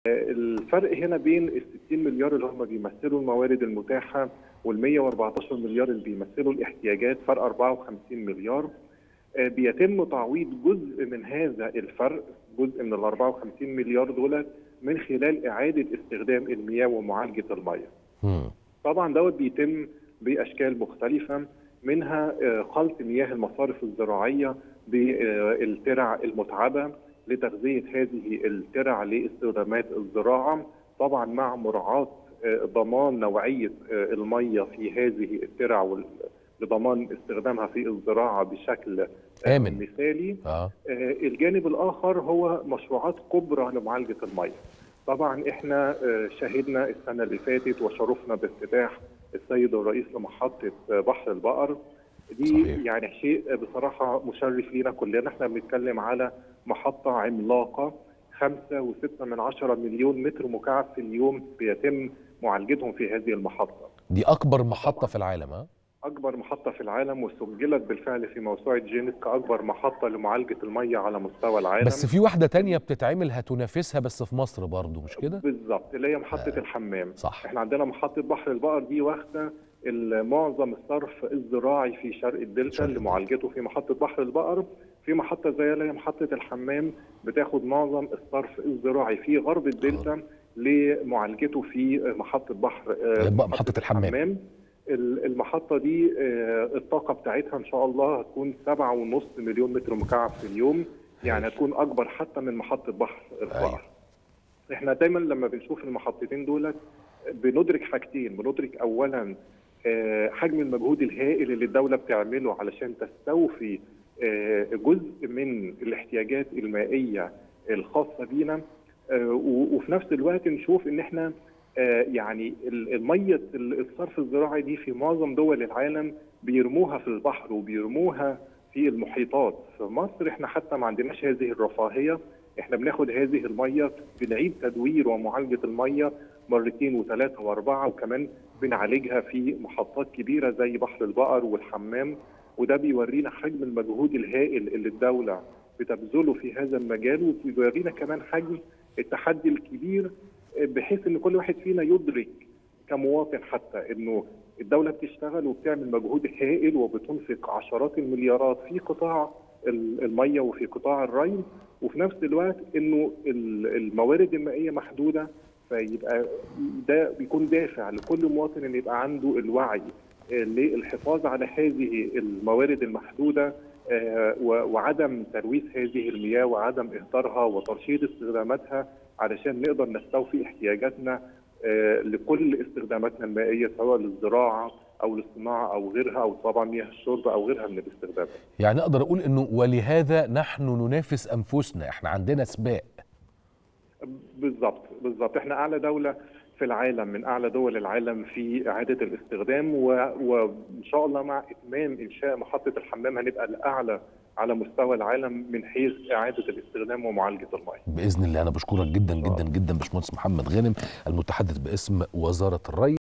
الفرق هنا بين ال 60 مليار اللي هم بيمثلوا الموارد المتاحه وال 114 مليار اللي بيمثلوا الاحتياجات فرق 54 مليار بيتم تعويض جزء من هذا الفرق جزء من ال 54 مليار دول من خلال اعاده استخدام المياه ومعالجه المياه. طبعا دوت بيتم باشكال مختلفه منها خلط مياه المصارف الزراعيه بالترع المتعبه لتغذيه هذه الترع لاستخدامات الزراعه طبعا مع مراعاه ضمان نوعيه الميه في هذه الترع لضمان استخدامها في الزراعه بشكل آمن. مثالي آه. الجانب الاخر هو مشروعات كبرى لمعالجه الميه طبعا احنا شهدنا السنه اللي فاتت وشرفنا بافتتاح السيد الرئيس لمحطه بحر البقر دي صحيح. يعني شيء بصراحه مشرف لينا كلنا احنا بنتكلم على محطه عملاقه خمسة وستة من عشرة مليون متر مكعب في اليوم بيتم معالجتهم في هذه المحطة دي أكبر محطة في العالم ها؟ أكبر محطة في العالم وسجلت بالفعل في موسوعة جينيس كأكبر محطة لمعالجة المية على مستوى العالم بس في واحدة تانية بتتعمل هتنافسها بس في مصر برضو مش كده؟ بالظبط اللي هي محطة آه. الحمام صح احنا عندنا محطة بحر البقر دي واخدة معظم الصرف الزراعي في شرق الدلتا لمعالجته في محطة بحر البقر في محطة زي اللي هي محطة الحمام بتاخد معظم الصرف الزراعي في غرب الدلتا لمعالجته في محطة بحر محطة الحمام, الحمام. المحطة دي الطاقة بتاعتها إن شاء الله هتكون سبعة ونص مليون متر مكعب في اليوم يعني هتكون أكبر حتى من محطة بحر البقر احنا دايما لما بنشوف المحطتين دولت بندرك حاجتين بندرك أولا حجم المجهود الهائل اللي الدولة بتعمله علشان تستوفي جزء من الاحتياجات المائية الخاصة بينا وفي نفس الوقت نشوف ان احنا يعني المية الصرف الزراعي دي في معظم دول العالم بيرموها في البحر وبيرموها في المحيطات في مصر احنا حتى ما عندناش هذه الرفاهية احنا بناخد هذه المية بنعيد تدوير ومعالجة المية مرتين وثلاثة وأربعة وكمان بنعالجها في محطات كبيرة زي بحر البقر والحمام وده بيورينا حجم المجهود الهائل اللي الدولة بتبذله في هذا المجال وبيورينا كمان حجم التحدي الكبير بحيث ان كل واحد فينا يدرك كمواطن حتى انه الدولة بتشتغل وبتعمل مجهود هائل وبتنفق عشرات المليارات في قطاع المية وفي قطاع الري وفي نفس الوقت انه الموارد المائية محدودة فيبقى ده بيكون دافع لكل مواطن ان يبقى عنده الوعي للحفاظ على هذه الموارد المحدوده وعدم ترويث هذه المياه وعدم اهدارها وترشيد استخداماتها علشان نقدر نستوفي احتياجاتنا لكل استخداماتنا المائيه سواء للزراعه او للصناعه او غيرها او طبعا مياه الشرب او غيرها من الاستخدامات. يعني اقدر اقول انه ولهذا نحن ننافس انفسنا، احنا عندنا سباق. بالظبط بالظبط احنا اعلى دوله في العالم من اعلى دول العالم في اعاده الاستخدام وان شاء الله مع اتمام انشاء محطه الحمام هنبقى الاعلى على مستوى العالم من حيث اعاده الاستخدام ومعالجه المياه. باذن الله انا بشكرك جدا جدا جدا باشمهندس محمد غانم المتحدث باسم وزاره الري